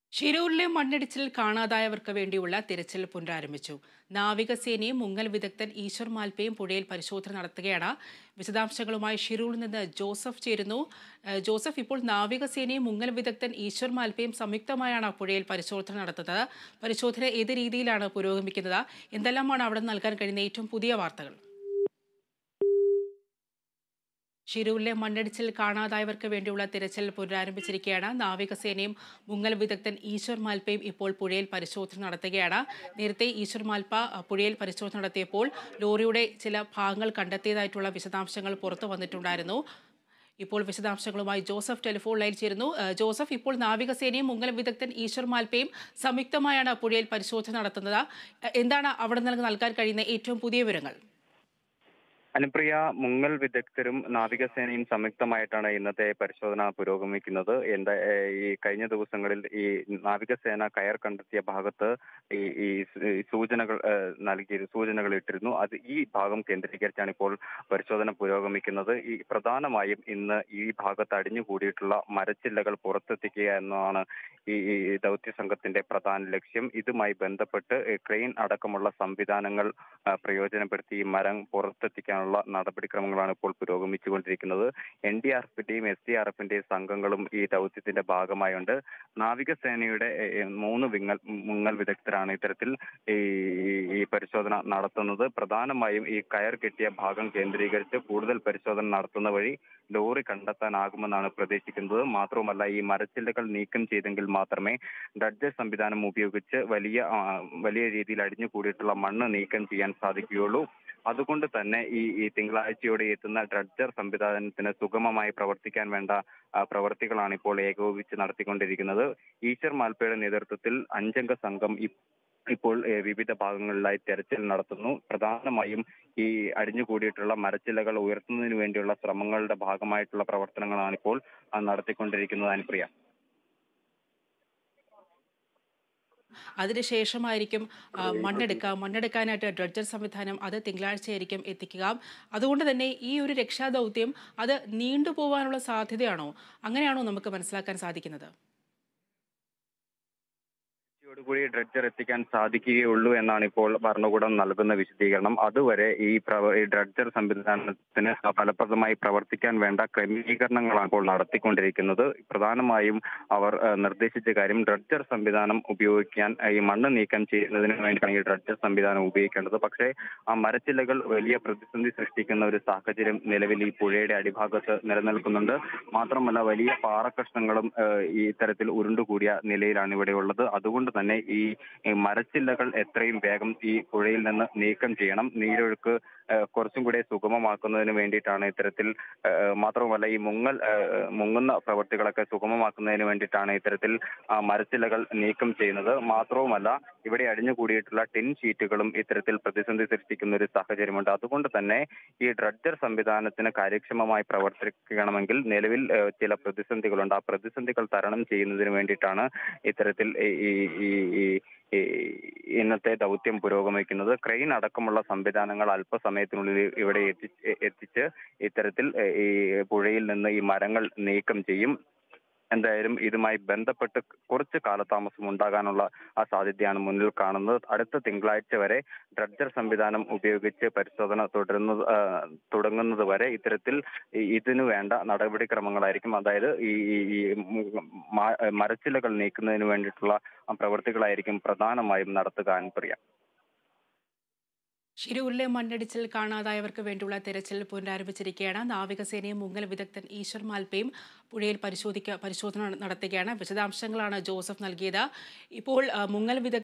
ഷിരൂരിലെ മണ്ണിടിച്ചിൽ കാണാതായവർക്ക് വേണ്ടിയുള്ള തിരച്ചിൽ പുനരാരംഭിച്ചു നാവികസേനയും മുങ്ങൽ വിദഗ്ധൻ ഈശ്വർ മാൽപ്പയും പുഴയിൽ പരിശോധന നടത്തുകയാണ് വിശദാംശങ്ങളുമായി ഷിരൂരിൽ നിന്ന് ജോസഫ് ചേരുന്നു ഏഹ് ജോസഫ് ഇപ്പോൾ നാവികസേനയും മുങ്ങൽ വിദഗ്ധൻ ഈശ്വർ മാൽപ്പയും സംയുക്തമായാണ് പുഴയിൽ പരിശോധന നടത്തുന്നത് പരിശോധന ഏത് രീതിയിലാണ് പുരോഗമിക്കുന്നത് എന്തെല്ലാമാണ് അവിടെ നൽകാൻ കഴിയുന്ന ഏറ്റവും പുതിയ വാർത്തകൾ ഷിരൂരിലെ മണ്ണിടിച്ചിൽ കാണാതായവർക്ക് വേണ്ടിയുള്ള തിരച്ചിൽ പുനരാരംഭിച്ചിരിക്കുകയാണ് നാവികസേനയും മുങ്ങൽ വിദഗ്ധൻ ഈശ്വർ മാൽപ്പയും ഇപ്പോൾ പുഴയിൽ പരിശോധന നടത്തുകയാണ് നേരത്തെ ഈശ്വർ മാൽപ്പ അഹ്, പുഴയിൽ പരിശോധന നടത്തിയപ്പോൾ ലോറിയുടെ ചില ഭാഗങ്ങൾ കണ്ടെത്തിയതായിട്ടുള്ള വിശദാംശങ്ങൾ പുറത്തു വന്നിട്ടുണ്ടായിരുന്നു ഇപ്പോൾ വിശദാംശങ്ങളുമായി ജോസഫ് ടെലിഫോൺ ലൈൻ ചേരുന്നു ഏഹ്, ജോസഫ് ഇപ്പോൾ നാവികസേനയും മുങ്ങൽ വിദഗ്ധൻ ഈശ്വർ മാൽപ്പയും സംയുക്തമായാണ് പുഴയിൽ പരിശോധന നടത്തുന്നത് ഏഹ്, എന്താണ് അവിടെ നിന്ന് നൽകാൻ കഴിയുന്ന ഏറ്റവും പുതിയ വിവരങ്ങൾ അനുപ്രിയ മുങ്ങൽ വിദഗ്ധരും നാവികസേനയും സംയുക്തമായിട്ടാണ് ഇന്നത്തെ പരിശോധന പുരോഗമിക്കുന്നത് എന്താ ഏഹ് ഈ കഴിഞ്ഞ ദിവസങ്ങളിൽ ഈ നാവികസേന കയർ കണ്ടെത്തിയ ഭാഗത്ത് ഈ ഈ സ് ഈ സൂചനകൾ ഏഹ് നൽകി സൂചനകൾ ഇട്ടിരുന്നു അത് ഈ ഭാഗം കേന്ദ്രീകരിച്ചാണ് ഇപ്പോൾ പരിശോധന പുരോഗമിക്കുന്നത് ഈ പ്രധാനമായും ഇന്ന് ഈ ഭാഗത്ത് അടിഞ്ഞുകൂടിയിട്ടുള്ള മരച്ചില്ലകൾ പുറത്തെത്തിക്കുക എന്നതാണ് ഈ ഈ ദൗത്യ സംഘത്തിന്റെ പ്രധാന ലക്ഷ്യം ഇതുമായി ബന്ധപ്പെട്ട് ഈ ക്രെയിൻ അടക്കമുള്ള സംവിധാനങ്ങൾ ആ, പ്രയോജനപ്പെടുത്തി ഈ മരം പുറത്തെത്തിക്കാനുള്ള നടപടിക്രമങ്ങളാണ് ഇപ്പോൾ പുരോഗമിച്ചുകൊണ്ടിരിക്കുന്നത് എൻ ഡി ആർ എഫിന്റെയും എസ് ഡി ആർ എഫിന്റെയും സംഘങ്ങളും ഈ ദൗത്യത്തിന്റെ ഭാഗമായുണ്ട് നാവികസേനയുടെ ഏ, ഏ, മൂന്ന് വിങ്ങൽ മുങ്ങൽ വിദഗ്ധരാണ് ഇത്തരത്തിൽ ഈ ഈ- ഈ പരിശോധന നടത്തുന്നത് പ്രധാനമായും ഈ കയർ കെട്ടിയ ഭാഗം കേന്ദ്രീകരിച്ച് കൂടുതൽ പരിശോധന നടത്തുന്ന വഴി ലോറി കണ്ടെത്താനാകുമെന്നാണ് പ്രതീക്ഷിക്കുന്നത് മാത്രവുമല്ല ഈ മരച്ചില്ലകൾ നീക്കം ചെയ്തെങ്കിൽ മാത്രമേ ഡഡ്ജർ സംവിധാനം ഉപയോഗിച്ച് വലിയ ആ, വലിയ രീതിയിൽ അടിഞ്ഞുകൂടിയിട്ടുള്ള മണ്ണ് നീക്കം ചെയ്യാൻ സാധിക്കുകയുള്ളൂ അതുകൊണ്ട് തന്നെ ഈ ഈ തിങ്കളാഴ്ചയോടെ എത്തുന്ന ഡ്രഡ്ജർ സംവിധാനത്തിന് സുഗമമായി പ്രവർത്തിക്കാൻ വേണ്ട ആ, പ്രവർത്തികളാണ് ഇപ്പോൾ ഏകോപിച്ച് നടത്തിക്കൊണ്ടിരിക്കുന്നത് ഈശ്വർ മാൽപ്പയുടെ നേതൃത്വത്തിൽ അഞ്ചംഗ സംഘം ഇ- ഇപ്പോൾ ഏഹ്, വിവിധ ഭാഗങ്ങളിലായി തെരച്ചിൽ നടത്തുന്നു പ്രധാനമായും ഈ അടിഞ്ഞുകൂടിയിട്ടുള്ള മരച്ചില്ലകൾ ഉയർത്തുന്നതിന് വേണ്ടിയുള്ള ശ്രമങ്ങളുടെ ഭാഗമായിട്ടുള്ള പ്രവർത്തനങ്ങളാണ് ഇപ്പോൾ ആ, നടത്തിക്കൊണ്ടിരിക്കുന്നത് അനുപ്രിയ അതിനുശേഷമായിരിക്കും ആ, മണ്ണെടുക്കുക മണ്ണെടുക്കാനായിട്ട് ഡ്രഡ്ജർ സംവിധാനം അത് തിങ്കളാഴ്ചയായിരിക്കും എത്തിക്കുക അതുകൊണ്ട് തന്നെ ഈ ഒരു രക്ഷാദൗത്യം അത് നീണ്ടുപോകാനുള്ള സാധ്യതയാണോ അങ്ങനെയാണോ നമുക്ക് മനസ്സിലാക്കാൻ സാധിക്കുന്നത് കൂടി ഡ്രഡ്ജർ എത്തിക്കാൻ സാധിക്കുകയുള്ളൂ എന്നാണ് ഇപ്പോൾ ഭരണകൂടം നൽകുന്ന വിശദീകരണം അതുവരെ ഈ പ്രവ- ഈ ഡ്രഡ്ജർ സംവിധാനത്തിന് ഫലപ്രദമായി പ്രവർത്തിക്കാൻ വേണ്ട ക്രമീകരണങ്ങളാണ് ഇപ്പോൾ നടത്തിക്കൊണ്ടിരിക്കുന്നത് പ്രധാനമായും അവർ ഏഹ്, നിർദ്ദേശിച്ച കാര്യം ഡ്രഡ്ജർ സംവിധാനം ഉപയോഗിക്കാൻ ഏഹ്, ഈ മണ്ണ് നീക്കം ചെയ്യുന്നതിന് വേണ്ടിയാണ് ഈ ഡ്രഡ്ജർ സംവിധാനം ഉപയോഗിക്കേണ്ടത് പക്ഷേ ആ മരച്ചില്ലകൾ വലിയ പ്രതിസന്ധി സൃഷ്ടിക്കുന്ന ഒരു സാഹചര്യം നിലവിൽ ഈ പുഴയുടെ അടിഭാഗത്ത് നിലനിൽക്കുന്നുണ്ട് മാത്രമല്ല വലിയ പാറക്കഷ്ണങ്ങളും ഏഹ്, ഈ ഇത്തരത്തിൽ ഉരുണ്ടുകൂടിയ നിലയിലാണ് ഇവിടെ ഉള്ളത് അതുകൊണ്ട് തന്നെ ഈ ഈ മരച്ചില്ലകൾ എത്രയും വേഗം ഈ പുഴയിൽ നിന്ന് നീക്കം ചെയ്യണം നീരൊഴുക്ക് ഏഹ്, കുറച്ചും കൂടെ സുഗമമാക്കുന്നതിന് വേണ്ടിയിട്ടാണ് ഇത്തരത്തിൽ ഏഹ്, മാത്രവുമല്ല ഈ മുങ്ങൽ ഏഹ്, മുങ്ങുന്ന പ്രവൃത്തികളൊക്കെ സുഗമമാക്കുന്നതിന് വേണ്ടിയിട്ടാണ് ഇത്തരത്തിൽ ആ മരച്ചില്ലകൾ നീക്കം ചെയ്യുന്നത് മാത്രവുമല്ല ഇവിടെ അടിഞ്ഞുകൂടിയിട്ടുള്ള ടിൻ ഷീറ്റുകളും ഇത്തരത്തിൽ പ്രതിസന്ധി സൃഷ്ടിക്കുന്ന ഒരു സാഹചര്യമുണ്ട് അതുകൊണ്ട് തന്നെ ഈ ഡ്രഡ്ജർ സംവിധാനത്തിന് കാര്യക്ഷമമായി പ്രവർത്തിക്കണമെങ്കിൽ നിലവിൽ ഏഹ്, ചില പ്രതിസന്ധികളുണ്ട് ആ പ്രതിസന്ധികൾ തരണം ചെയ്യുന്നതിന് വേണ്ടിയിട്ടാണ് ഇത്തരത്തിൽ ഈ ഈ- ഈ ഈ ഈ ഇന്നത്തെ ദൗത്യം പുരോഗമിക്കുന്നത് ക്രെയിൻ അടക്കമുള്ള സംവിധാനങ്ങൾ അല്പസമയത്തിനുള്ളിൽ ഇവിടെ എത്തി എത്തിച്ച് ഇത്തരത്തിൽ ഏഹ്, ഈ പുഴയിൽ നിന്ന് ഈ മരങ്ങൾ നീക്കം ചെയ്യും എന്തായാലും ഇതുമായി ബന്ധപ്പെട്ട് കുറച്ച് കാലതാമസം ഉണ്ടാകാനുള്ള ആ സാധ്യതയാണ് മുന്നിൽ കാണുന്നത് അടുത്ത തിങ്കളാഴ്ച വരെ ഡ്രഡ്ജർ സംവിധാനം ഉപയോഗിച്ച് പരിശോധന തുടരുന്നത് ആ, തുടങ്ങുന്നത് വരെ ഇത്തരത്തിൽ ഈ- ഇതിനു വേണ്ട നടപടിക്രമങ്ങളായിരിക്കും അതായത് ഈ ഈ- ഈ മു- മ- മരച്ചിലകൾ നീക്കുന്നതിന് വേണ്ടിയിട്ടുള്ള ആ പ്രവൃത്തികളായിരിക്കും പ്രധാനമായും നടത്തുക അനുപ്രിയ ഷിരൂരിലെ മണ്ണിടിച്ചിൽ കാണാതായവർക്ക് വേണ്ടിയുള്ള തെരച്ചിൽ പുനരാരംഭിച്ചിരിക്കുകയാണ് നാവികസേനയും മുങ്ങൽ വിദഗ്ധൻ ഈശ്വർ മാൽപ്പയും പുഴയിൽ പരിശോധിക്ക പരിശോധന നടത്തുകയാണ് വിശദാംശങ്ങളാണ് ജോസഫ് നൽകിയത് ഇപ്പോൾ ആ, മുങ്ങൽ വിദഗ്ധ